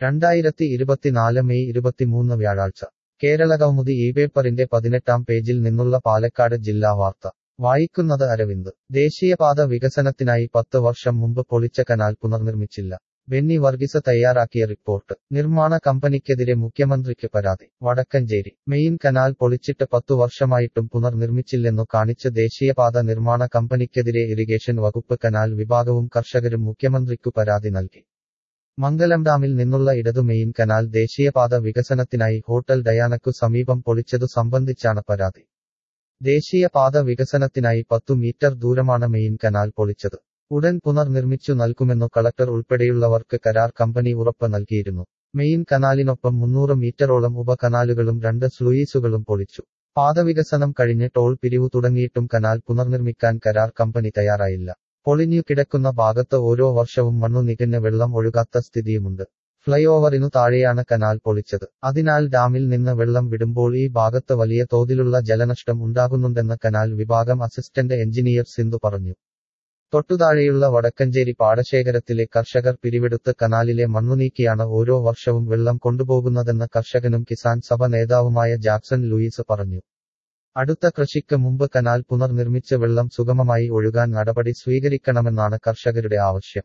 രണ്ടായിരത്തി ഇരുപത്തിനാല് മെയ് ഇരുപത്തിമൂന്ന് വ്യാഴാഴ്ച കേരളകൗമുദി ഈ പേപ്പറിന്റെ പതിനെട്ടാം പേജിൽ നിന്നുള്ള പാലക്കാട് ജില്ലാ വാർത്ത വായിക്കുന്നത് അരവിന്ദ് ദേശീയപാത വികസനത്തിനായി പത്ത് വർഷം മുമ്പ് പൊളിച്ച കനാൽ പുനർനിർമ്മിച്ചില്ല ബെന്നി വർഗീസ് തയ്യാറാക്കിയ റിപ്പോർട്ട് നിർമ്മാണ കമ്പനിക്കെതിരെ മുഖ്യമന്ത്രിക്ക് പരാതി വടക്കഞ്ചേരി മെയിൻ കനാൽ പൊളിച്ചിട്ട് പത്തു വർഷമായിട്ടും പുനർനിർമ്മിച്ചില്ലെന്നു കാണിച്ച് ദേശീയപാത നിർമ്മാണ കമ്പനിക്കെതിരെ ഇറിഗേഷൻ വകുപ്പ് കനാൽ വിഭാഗവും കർഷകരും മുഖ്യമന്ത്രിക്കു പരാതി നൽകി മംഗലം ഡാമിൽ നിന്നുള്ള ഇടതു മെയിൻ കനാൽ ദേശീയപാത വികസനത്തിനായി ഹോട്ടൽ ഡയാനക്കു സമീപം പൊളിച്ചതു സംബന്ധിച്ചാണ് പരാതി ദേശീയപാത വികസനത്തിനായി പത്തു മീറ്റർ ദൂരമാണ് മെയിൻ കനാൽ പൊളിച്ചത് ഉടൻ പുനർനിർമ്മിച്ചു നൽകുമെന്നു കളക്ടർ ഉൾപ്പെടെയുള്ളവർക്ക് കരാർ കമ്പനി ഉറപ്പ് നൽകിയിരുന്നു മെയിൻ കനാലിനൊപ്പം മുന്നൂറ് മീറ്ററോളം ഉപകനാലുകളും രണ്ട് സ്ലൂയിസുകളും പൊളിച്ചു പാതവികസനം കഴിഞ്ഞ് ടോൾ പിരിവു തുടങ്ങിയിട്ടും കനാൽ പുനർനിർമ്മിക്കാൻ കരാർ കമ്പനി തയ്യാറായില്ല പൊളിഞ്ഞു കിടക്കുന്ന ഭാഗത്ത് ഓരോ വർഷവും മണ്ണു നികഞ്ഞ വെള്ളം ഒഴുകാത്ത സ്ഥിതിയുമുണ്ട് ഫ്ലൈ ഓവറിനു താഴെയാണ് കനാൽ പൊളിച്ചത് അതിനാൽ ഡാമിൽ നിന്ന് വെള്ളം വിടുമ്പോൾ ഈ ഭാഗത്ത് വലിയ തോതിലുള്ള ജലനഷ്ടം ഉണ്ടാകുന്നുണ്ടെന്ന് കനാൽ വിഭാഗം അസിസ്റ്റന്റ് എഞ്ചിനീയർ സിന്ധു പറഞ്ഞു തൊട്ടുതാഴെയുള്ള വടക്കഞ്ചേരി പാടശേഖരത്തിലെ കർഷകർ പിരിവെടുത്ത് കനാലിലെ മണ്ണുനീക്കിയാണ് ഓരോ വർഷവും വെള്ളം കൊണ്ടുപോകുന്നതെന്ന് കർഷകനും കിസാൻ സഭ നേതാവുമായ ജാക്സൺ ലൂയിസ് പറഞ്ഞു അടുത്ത കൃഷിക്ക് മുമ്പ് കനാൽ പുനർനിർമ്മിച്ച് വെള്ളം സുഗമമായി ഒഴുകാൻ നടപടി സ്വീകരിക്കണമെന്നാണ് കർഷകരുടെ ആവശ്യം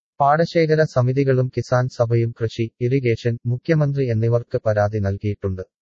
പാടശേഖര സമിതികളും കിസാൻ സഭയും കൃഷി ഇറിഗേഷൻ മുഖ്യമന്ത്രി എന്നിവർക്ക് പരാതി നൽകിയിട്ടുണ്ട്